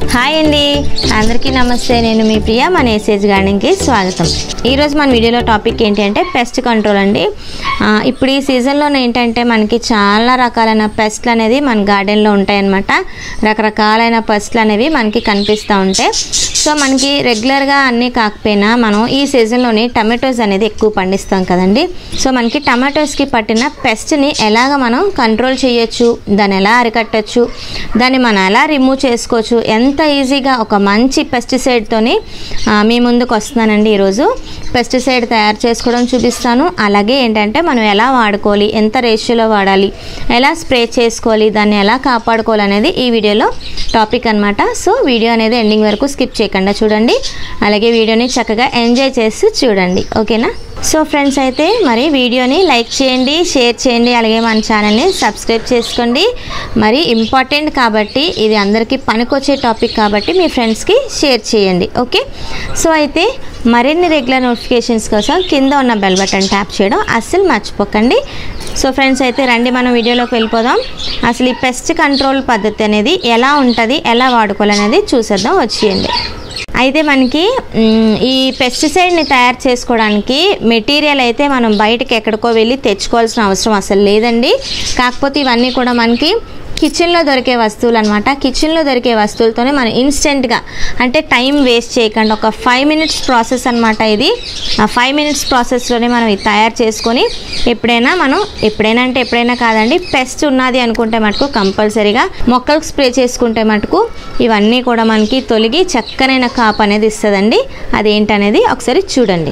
hi అండి అందరికీ నమస్తే నేను మీ ప్రియ మన ఏసేజ్ గార్డెన్కి స్వాగతం ఈరోజు మన వీడియోలో టాపిక్ ఏంటి అంటే పెస్ట్ కంట్రోల్ అండి ఆ, ఇప్పుడు ఈ సీజన్లో ఏంటంటే మనకి చాలా రకాలైన పెస్ట్లు అనేది మన గార్డెన్లో ఉంటాయన్నమాట రకరకాలైన పెస్ట్లు అనేవి మనకి కనిపిస్తూ ఉంటాయి సో మనకి రెగ్యులర్గా అన్నీ కాకపోయినా మనం ఈ సీజన్లోని టమాటోస్ అనేది ఎక్కువ పండిస్తాం కదండి సో మనకి టమాటోస్కి పట్టిన పెస్ట్ని ఎలాగ మనం కంట్రోల్ చేయొచ్చు దాన్ని ఎలా అరికట్టచ్చు దాన్ని మనం ఎలా రిమూవ్ చేసుకోవచ్చు ఎంత ఈజీగా ఒక మంచి పెస్టిసైడ్తోని మీ ముందుకు వస్తున్నానండి ఈరోజు పెస్టిసైడ్ తయారు చేసుకోవడం చూపిస్తాను అలాగే ఏంటంటే మనం ఎలా వాడుకోవాలి ఎంత రేషియోలో వాడాలి ఎలా స్ప్రే చేసుకోవాలి దాన్ని ఎలా కాపాడుకోవాలి అనేది ఈ వీడియోలో టాపిక్ అనమాట సో వీడియో అనేది ఎండింగ్ వరకు స్కిప్ చేయకుండా చూడండి అలాగే వీడియోని చక్కగా ఎంజాయ్ చేసి చూడండి ఓకేనా సో ఫ్రెండ్స్ అయితే మరి వీడియోని లైక్ చేయండి షేర్ చేయండి అలాగే మన ఛానల్ని సబ్స్క్రైబ్ చేసుకోండి మరి ఇంపార్టెంట్ కాబట్టి ఇది అందరికీ పనికొచ్చే టాపిక్ కాబట్టి మీ ఫ్రెండ్స్కి షేర్ చేయండి ఓకే సో అయితే మరిన్ని రెగ్యులర్ నోటిఫికేషన్స్ కోసం కింద ఉన్న బెల్ బటన్ ట్యాప్ చేయడం అస్సలు మర్చిపోకండి సో ఫ్రెండ్స్ అయితే రండి మనం వీడియోలోకి వెళ్ళిపోదాం అసలు ఈ పెస్ట్ కంట్రోల్ పద్ధతి అనేది ఎలా ఉంటుంది ఎలా వాడుకోవాలనేది చూసేద్దాం వచ్చేయండి అయితే మనకి మ్, ఈ పెస్టిసైడ్ని తయారు చేసుకోవడానికి మెటీరియల్ అయితే మనం బయటకి ఎక్కడికో వెళ్ళి తెచ్చుకోవాల్సిన అవసరం అసలు లేదండి కాకపోతే ఇవన్నీ కూడా మనకి కిచెన్లో దొరికే వస్తువులు అనమాట కిచెన్లో దొరికే వస్తువులతోనే మనం ఇన్స్టెంట్గా అంటే టైం వేస్ట్ చేయకుండా ఒక ఫైవ్ మినిట్స్ ప్రాసెస్ అనమాట ఇది ఆ ఫైవ్ మినిట్స్ ప్రాసెస్లోనే మనం ఇది తయారు చేసుకొని ఎప్పుడైనా మనం ఎప్పుడైనా అంటే ఎప్పుడైనా కాదండి పెస్ట్ ఉన్నది అనుకుంటే మటుకు కంపల్సరీగా మొక్కలకు స్ప్రే చేసుకుంటే మటుకు ఇవన్నీ కూడా మనకి తొలగి చక్కనైన కాపు అనేది ఇస్తుందండి అదేంటనేది ఒకసారి చూడండి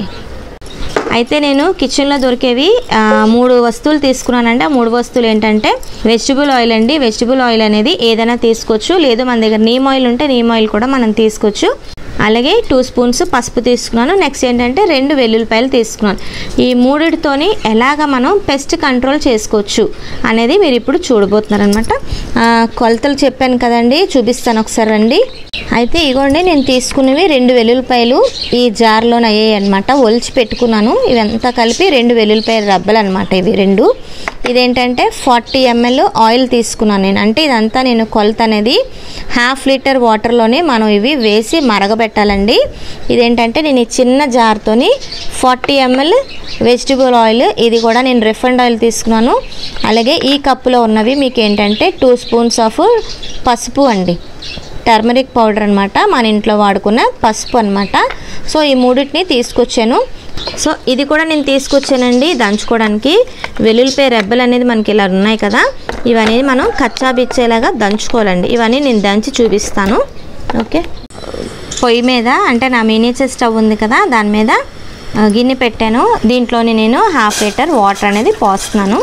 అయితే నేను కిచెన్లో దొరికేవి ఆ, మూడు వస్తువులు తీసుకున్నానండి ఆ మూడు వస్తువులు ఏంటంటే వెజిటబుల్ ఆయిల్ అండి వెజిటబుల్ ఆయిల్ అనేది ఏదైనా తీసుకోవచ్చు లేదు మన దగ్గర నీమ్ ఆయిల్ ఉంటే నీమ్ ఆయిల్ కూడా మనం తీసుకోవచ్చు అలాగే టూ స్పూన్స్ పసుపు తీసుకున్నాను నెక్స్ట్ ఏంటంటే రెండు వెల్లుల్లిపాయలు తీసుకున్నాను ఈ మూడిటితోని ఎలాగ మనం పెస్ట్ కంట్రోల్ చేసుకోవచ్చు అనేది మీరు ఇప్పుడు చూడబోతున్నారు అనమాట కొలతలు చెప్పాను కదండి చూపిస్తాను ఒకసారి రండి అయితే ఇగోండి నేను తీసుకున్నవి రెండు వెల్లుల్లిపాయలు ఈ జార్లోనే అయ్యాయి అనమాట ఒలిచి పెట్టుకున్నాను ఇవంతా కలిపి రెండు వెల్లుల్లిపాయల రబ్బలు అనమాట ఇవి రెండు ఇదేంటంటే ఫార్టీ ఎంఎల్ ఆయిల్ తీసుకున్నాను నేను అంటే ఇదంతా నేను కొలత అనేది హాఫ్ లీటర్ వాటర్లోనే మనం ఇవి వేసి మరగబెట్టాలండి ఇదేంటంటే నేను ఈ చిన్న జార్తోని ఫార్టీ ఎంఎల్ వెజిటబుల్ ఆయిల్ ఇది కూడా నేను రిఫండ్ ఆయిల్ తీసుకున్నాను అలాగే ఈ కప్పులో ఉన్నవి మీకు ఏంటంటే టూ స్పూన్స్ ఆఫ్ పసుపు అండి టర్మరిక్ పౌడర్ అనమాట మన ఇంట్లో వాడుకున్న పసుపు అనమాట సో ఈ మూడింటిని తీసుకొచ్చాను సో ఇది కూడా నేను తీసుకొచ్చానండి దంచుకోవడానికి వెల్లుల్లిపాయ రెబ్బలు అనేది మనకి ఇలా ఉన్నాయి కదా ఇవన్నీ మనం కచ్చా బిచ్చేలాగా దంచుకోవాలండి ఇవన్నీ నేను దంచి చూపిస్తాను ఓకే పొయ్యి మీద అంటే నా మినీచర్ స్టవ్ ఉంది కదా దాని మీద ఆ, గిన్నె పెట్టాను దీంట్లోని నేను హాఫ్ లీటర్ వాటర్ అనేది పోస్తున్నాను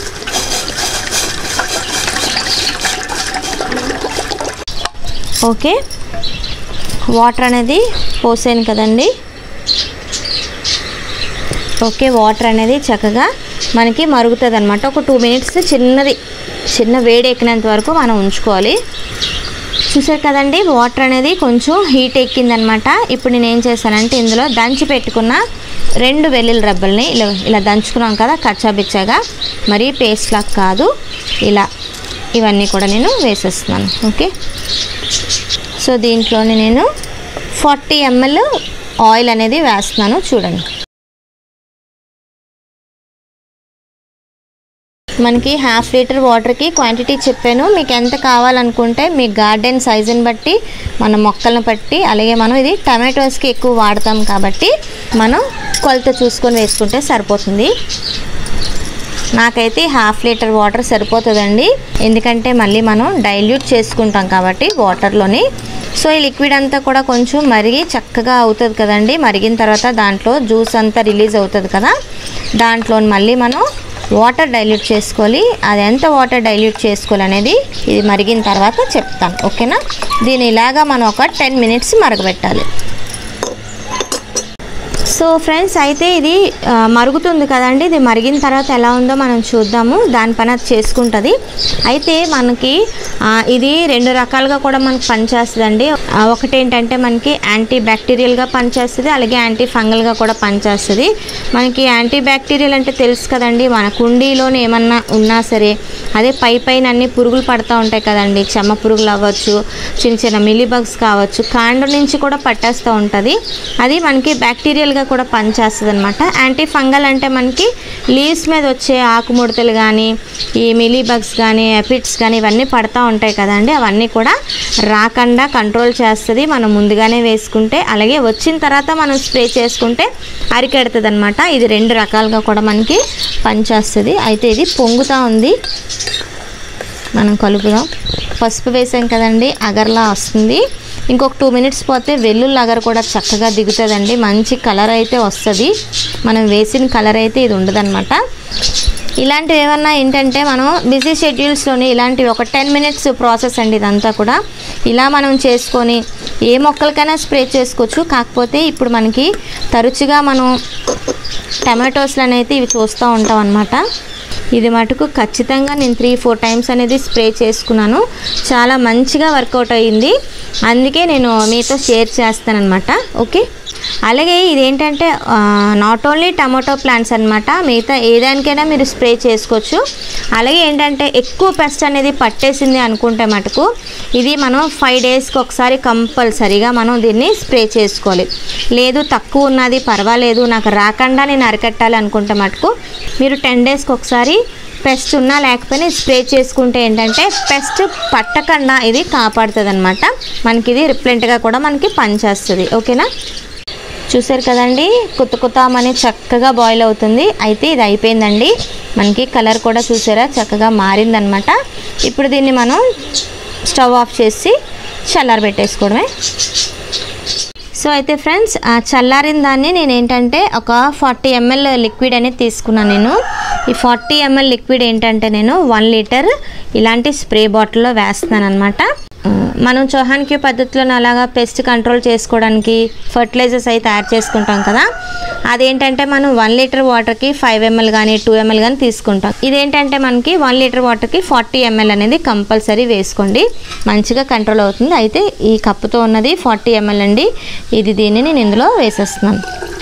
ఓకే వాటర్ అనేది పోసాను కదండి ఓకే వాటర్ అనేది చక్కగా మనకి మరుగుతుంది అనమాట ఒక టూ మినిట్స్ చిన్నది చిన్న వేడి ఎక్కినంత వరకు మనం ఉంచుకోవాలి చూసారు కదండి వాటర్ అనేది కొంచెం హీట్ ఎక్కిందనమాట ఇప్పుడు నేను ఏం చేశానంటే ఇందులో దంచి పెట్టుకున్న రెండు వెల్లుల్లి రబ్బల్ని ఇలా ఇలా దంచుకున్నాం కదా కచ్చాబిచ్చాగా మరీ పేస్ట్ లాగా కాదు ఇలా ఇవన్నీ కూడా నేను వేసేస్తున్నాను ఓకే సో దీంట్లోని నేను ఫార్టీ ఎంఎల్ ఆయిల్ అనేది వేస్తున్నాను చూడండి మనకి హాఫ్ లీటర్ వాటర్కి క్వాంటిటీ చెప్పాను మీకు ఎంత కావాలనుకుంటే మీ గార్డెన్ సైజుని బట్టి మన మొక్కలను బట్టి అలాగే మనం ఇది టమాటోస్కి ఎక్కువ వాడతాం కాబట్టి మనం కొలత చూసుకొని వేసుకుంటే సరిపోతుంది నాకైతే హాఫ్ లీటర్ వాటర్ సరిపోతుందండి ఎందుకంటే మళ్ళీ మనం డైల్యూట్ చేసుకుంటాం కాబట్టి వాటర్లోని సో ఈ లిక్విడ్ అంతా కూడా కొంచెం మరిగి చక్కగా అవుతుంది కదండి మరిగిన తర్వాత దాంట్లో జ్యూస్ అంతా రిలీజ్ అవుతుంది కదా దాంట్లో మళ్ళీ మనం వాటర్ డైల్యూట్ చేసుకోవాలి అది ఎంత వాటర్ డైల్యూట్ చేసుకోవాలి అనేది ఇది మరిగిన తర్వాత చెప్తాను ఓకేనా దీని ఇలాగా మనం ఒక టెన్ మినిట్స్ మరగబెట్టాలి సో ఫ్రెండ్స్ అయితే ఇది ఆ, మరుగుతుంది కదండి ఇది మరిగిన తర్వాత ఎలా ఉందో మనం చూద్దాము దాని పని అది చేసుకుంటుంది అయితే మనకి ఆ, ఇది రెండు రకాలుగా కూడా మనకి పనిచేస్తుందండి ఆ, ఒకటి ఏంటంటే మనకి యాంటీ బ్యాక్టీరియల్గా పనిచేస్తుంది అలాగే యాంటీ ఫంగల్గా కూడా పనిచేస్తుంది మనకి యాంటీ బ్యాక్టీరియల్ అంటే తెలుసు కదండి మన కుండీలోనే ఏమన్నా ఉన్నా సరే అదే పై పైన అన్ని పురుగులు పడుతూ ఉంటాయి కదండి చెమ్మ పురుగులు అవ్వచ్చు చిన్న చిన్న మిలీబగ్స్ కావచ్చు కాండం నుంచి కూడా పట్టేస్తూ ఉంటుంది అది మనకి బ్యాక్టీరియల్గా కూడా పనిచేస్తుంది అనమాట యాంటీ ఫంగల్ అంటే మనకి లీవ్స్ మీద వచ్చే ఆకుముడతలు కానీ ఈ మిలీబగ్స్ కానీ ఎపిడ్స్ కానీ ఇవన్నీ పడతా ఉంటాయి కదండి అవన్నీ కూడా రాకుండా కంట్రోల్ చేస్తుంది మనం ముందుగానే వేసుకుంటే అలాగే వచ్చిన తర్వాత మనం స్ప్రే చేసుకుంటే అరికెడుతుంది అనమాట ఇది రెండు రకాలుగా కూడా మనకి పనిచేస్తుంది అయితే ఇది పొంగుతూ ఉంది మనం కలుపుదాం పసుపు వేసాం కదండి అగర్లా వస్తుంది ఇంకొక టూ మినిట్స్ పోతే వెల్లుల్లి అగర్ కూడా చక్కగా దిగుతుందండి మంచి కలర్ అయితే వస్తుంది మనం వేసిన కలర్ అయితే ఇది ఉండదన్నమాట ఇలాంటివి ఏమన్నా ఏంటంటే మనం బిజీ షెడ్యూల్స్లోని ఇలాంటివి ఒక టెన్ మినిట్స్ ప్రాసెస్ అండి ఇదంతా కూడా ఇలా మనం చేసుకొని ఏ మొక్కలకైనా స్ప్రే చేసుకోవచ్చు కాకపోతే ఇప్పుడు మనకి తరచుగా మనం టమాటోస్లు అనేది ఇవి చూస్తూ ఉంటాం అనమాట ఇది మటుకు ఖచ్చితంగా నేను త్రీ ఫోర్ టైమ్స్ అనేది స్ప్రే చేసుకున్నాను చాలా మంచిగా వర్కౌట్ అయ్యింది అందుకే నేను మీతో షేర్ చేస్తానన్నమాట ఓకే అలాగే ఇదేంటంటే నాట్ ఓన్లీ టమాటో ప్లాంట్స్ అనమాట మిగతా ఏదానికైనా మీరు స్ప్రే చేసుకోవచ్చు అలాగే ఏంటంటే ఎక్కువ పెస్ట్ అనేది పట్టేసింది అనుకుంటే మటుకు ఇది మనం ఫైవ్ డేస్కి ఒకసారి కంపల్సరీగా మనం దీన్ని స్ప్రే చేసుకోవాలి లేదు తక్కువ ఉన్నది పర్వాలేదు నాకు రాకుండా నేను అరికట్టాలి అనుకుంటే మటుకు మీరు టెన్ డేస్కి ఒకసారి పెస్ట్ ఉన్నా లేకపోయినా స్ప్రే చేసుకుంటే ఏంటంటే పెస్ట్ పట్టకుండా ఇది కాపాడుతుంది అనమాట మనకి ఇది రిప్లెంట్గా కూడా మనకి పనిచేస్తుంది ఓకేనా చూసారు కదండి కొత్త కొత్త మని చక్కగా బాయిల్ అవుతుంది అయితే ఇది అయిపోయిందండి మనకి కలర్ కూడా చూసారా చక్కగా మారిందనమాట ఇప్పుడు దీన్ని మనం స్టవ్ ఆఫ్ చేసి చల్లార పెట్టేసుకోవడమే సో అయితే ఫ్రెండ్స్ ఆ చల్లారిన దాన్ని నేను ఏంటంటే ఒక ఫార్టీ ఎంఎల్ లిక్విడ్ అనేది తీసుకున్నాను నేను ఈ ఫార్టీ ఎంఎల్ లిక్విడ్ ఏంటంటే నేను వన్ లీటర్ ఇలాంటి స్ప్రే బాటిల్లో వేస్తున్నాను అనమాట మనం చౌహాన్ క్యూ పద్ధతిలో అలాగా పెస్ట్ కంట్రోల్ చేసుకోవడానికి ఫర్టిలైజర్స్ అయి తయారు చేసుకుంటాం కదా అదేంటంటే మనం వన్ లీటర్ వాటర్కి ఫైవ్ ఎంఎల్ కానీ టూ ఎంఎల్ కానీ తీసుకుంటాం ఇదేంటంటే మనకి వన్ లీటర్ వాటర్కి ఫార్టీ ఎంఎల్ అనేది కంపల్సరీ వేసుకోండి మంచిగా కంట్రోల్ అవుతుంది అయితే ఈ కప్పుతో ఉన్నది ఫార్టీ ఎంఎల్ అండి ఇది దీన్ని నేను ఇందులో వేసేస్తున్నాను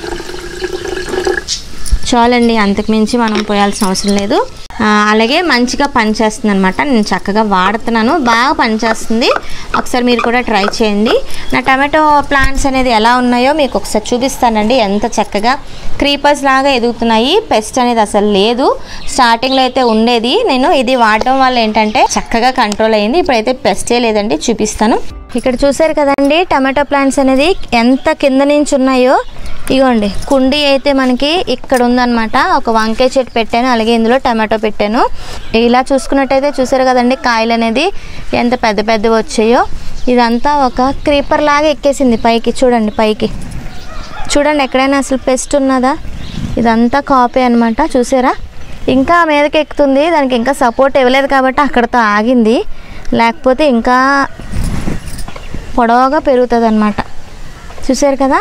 చాలండి అంతకుమించి మనం పోయాల్సిన అవసరం లేదు ఆ, అలాగే మంచిగా పనిచేస్తుంది అనమాట నేను చక్కగా వాడుతున్నాను బాగా పనిచేస్తుంది ఒకసారి మీరు కూడా ట్రై చేయండి నా టమాటో ప్లాంట్స్ అనేది ఎలా ఉన్నాయో మీకు ఒకసారి చూపిస్తానండి ఎంత చక్కగా క్రీపర్స్ లాగా ఎదుగుతున్నాయి పెస్ట్ అనేది అసలు లేదు స్టార్టింగ్లో అయితే ఉండేది నేను ఇది వాడటం వల్ల ఏంటంటే చక్కగా కంట్రోల్ అయ్యింది ఇప్పుడైతే పెస్టే లేదండి చూపిస్తాను ఇక్కడ చూసారు కదండి టమాటో ప్లాంట్స్ అనేది ఎంత కింద నుంచి ఉన్నాయో ఇగోండి కుండీ అయితే మనకి ఇక్కడ ఉందన్నమాట ఒక వంకాయ చెట్టు పెట్టాను అలాగే ఇందులో టమాటో పెట్టాను ఇలా చూసుకున్నట్టయితే చూసారు కదండి కాయలు అనేది ఎంత పెద్ద పెద్దవి వచ్చాయో ఇదంతా ఒక క్రీపర్ లాగా ఎక్కేసింది పైకి చూడండి పైకి చూడండి ఎక్కడైనా అసలు పెస్ట్ ఉన్నదా ఇదంతా కాపీ అనమాట చూసారా ఇంకా మీదకి ఎక్కుతుంది దానికి ఇంకా సపోర్ట్ ఇవ్వలేదు కాబట్టి అక్కడతో ఆగింది లేకపోతే ఇంకా పొడవుగా పెరుగుతుంది అనమాట చూసారు కదా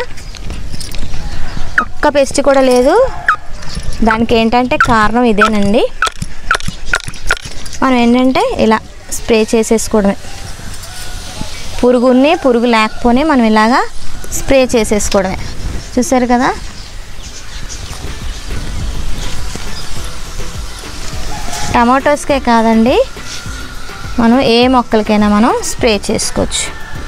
ఒక్క పెస్ట్ కూడా లేదు దానికి ఏంటంటే కారణం ఇదేనండి మనం ఏంటంటే ఇలా స్ప్రే చేసేసుకోవడమే పురుగుని పురుగు లేకపోనే మనం ఇలాగా స్ప్రే చేసేసుకోవడమే చూసారు కదా టమాటోస్కే కాదండి మనం ఏ మొక్కలకైనా మనం స్ప్రే చేసుకోవచ్చు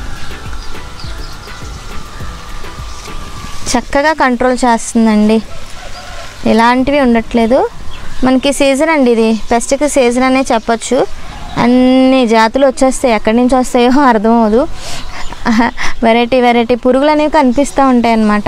చక్కగా కంట్రోల్ చేస్తుందండి ఎలాంటివి ఉండట్లేదు మనకి సీజన్ అండి ఇది పెస్ట్కి సీజన్ అనే చెప్పొచ్చు అన్ని జాతులు వచ్చేస్తాయి ఎక్కడి నుంచి వస్తాయో అర్థం అవ్వదు వెరైటీ వెరైటీ పురుగులు అనేవి కనిపిస్తూ ఉంటాయి అన్నమాట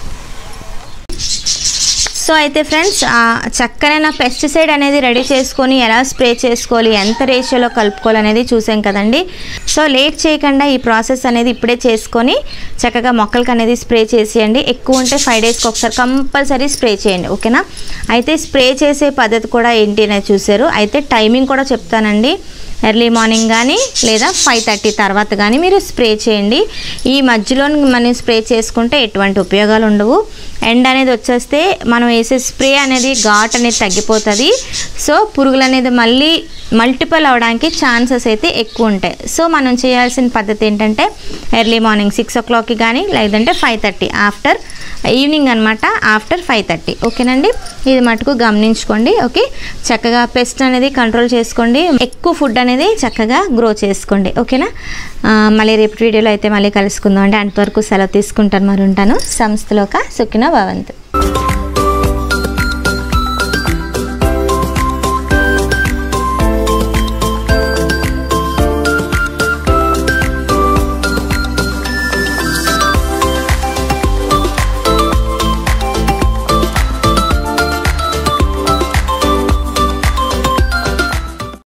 సో అయితే ఫ్రెండ్స్ ఆ చక్కనైన పెస్టిసైడ్ అనేది రెడీ చేసుకొని ఎలా స్ప్రే చేసుకోవాలి ఎంత రేషియోలో కలుపుకోవాలి అనేది చూసాం కదండి సో లేట్ చేయకుండా ఈ ప్రాసెస్ అనేది ఇప్పుడే చేసుకొని చక్కగా మొక్కలకి అనేది స్ప్రే చేసేయండి ఎక్కువ ఉంటే ఫైవ్ డేస్కి ఒకసారి కంపల్సరీ స్ప్రే చేయండి ఓకేనా అయితే స్ప్రే చేసే పద్ధతి కూడా ఏంటి అనేది చూసారు అయితే టైమింగ్ కూడా చెప్తానండి ఎర్లీ మార్నింగ్ కానీ లేదా ఫైవ్ థర్టీ తర్వాత కానీ మీరు స్ప్రే చేయండి ఈ మధ్యలో మనం స్ప్రే చేసుకుంటే ఎటువంటి ఉపయోగాలు ఉండవు ఎండ్ అనేది వచ్చేస్తే మనం వేసే స్ప్రే అనేది ఘాట్ అనేది తగ్గిపోతుంది సో పురుగులు అనేది మళ్ళీ మల్టిపుల్ అవడానికి ఛాన్సెస్ అయితే ఎక్కువ ఉంటాయి సో మనం చేయాల్సిన పద్ధతి ఏంటంటే ఎర్లీ మార్నింగ్ సిక్స్ ఓ క్లాక్కి కానీ లేదంటే ఫైవ్ థర్టీ ఆఫ్టర్ ఈవినింగ్ అనమాట ఆఫ్టర్ ఫైవ్ థర్టీ ఓకేనండి ఇది మటుకు గమనించుకోండి ఓకే చక్కగా పెస్ట్ అనేది కంట్రోల్ చేసుకోండి ఎక్కువ ఫుడ్ అనేది చక్కగా గ్రో చేసుకోండి ఓకేనా ఆ, మళ్ళీ రేపు వీడియోలో అయితే మళ్ళీ కలుసుకుందాం అండి అంతవరకు సెలవు తీసుకుంటాను మరి ఉంటాను సంస్థలోక సుఖిన భవంతు